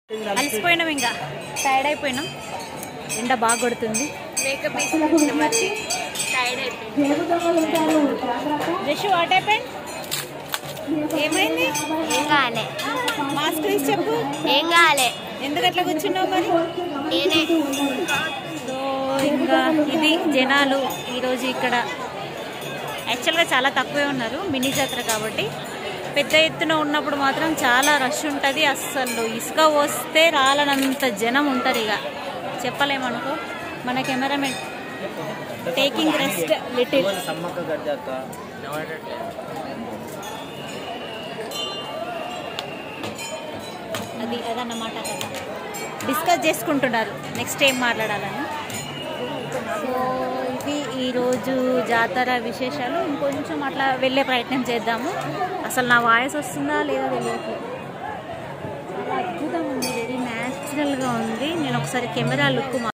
అలసిపోయినాం ఇంకా టైర్డ్ అయిపోయినాం ఎండ బాగా కొడుతుంది మేకప్ వేసుకుంటే మరి టైర్డ్ అయిపోయింది జస్ట్ వాట్ అయిపోయింది ఏమైంది ఏం కాలే మాస్క్ తీసి చెప్పు ఏం కాలే ఎందుకు అట్లా కూర్చున్నావు మరి నేనే సో ఇంకా ఇది జనాలు ఈరోజు ఇక్కడ యాక్చువల్గా చాలా తక్కువే ఉన్నారు మినీ జాతర కాబట్టి పెద్ద ఎత్తున ఉన్నప్పుడు మాత్రం చాలా రష్ ఉంటుంది అస్సలు ఇసుక వస్తే రాలనంత జనం ఉంటారు ఇక చెప్పలేమనుకో మన cameraman taking rest little Sammakka గడ్డక్క అది అదన్నమాట కదా డిస్కస్ చేసుకుంటున్నారు నెక్స్ట్ ఏం మాట్లాడాలని సో ఇది ఈరోజు జాతర విశేషాలు ఇంకొంచెం అట్లా వెళ్ళే ప్రయత్నం చేద్దాము అసలు నా వాయిస్ వస్తుందా లేదా తెలియట్లేదు చాలా అద్భుతంగా ఉంది వెరీ న్యాచురల్గా ఉంది నేను ఒకసారి కెమెరా లుక్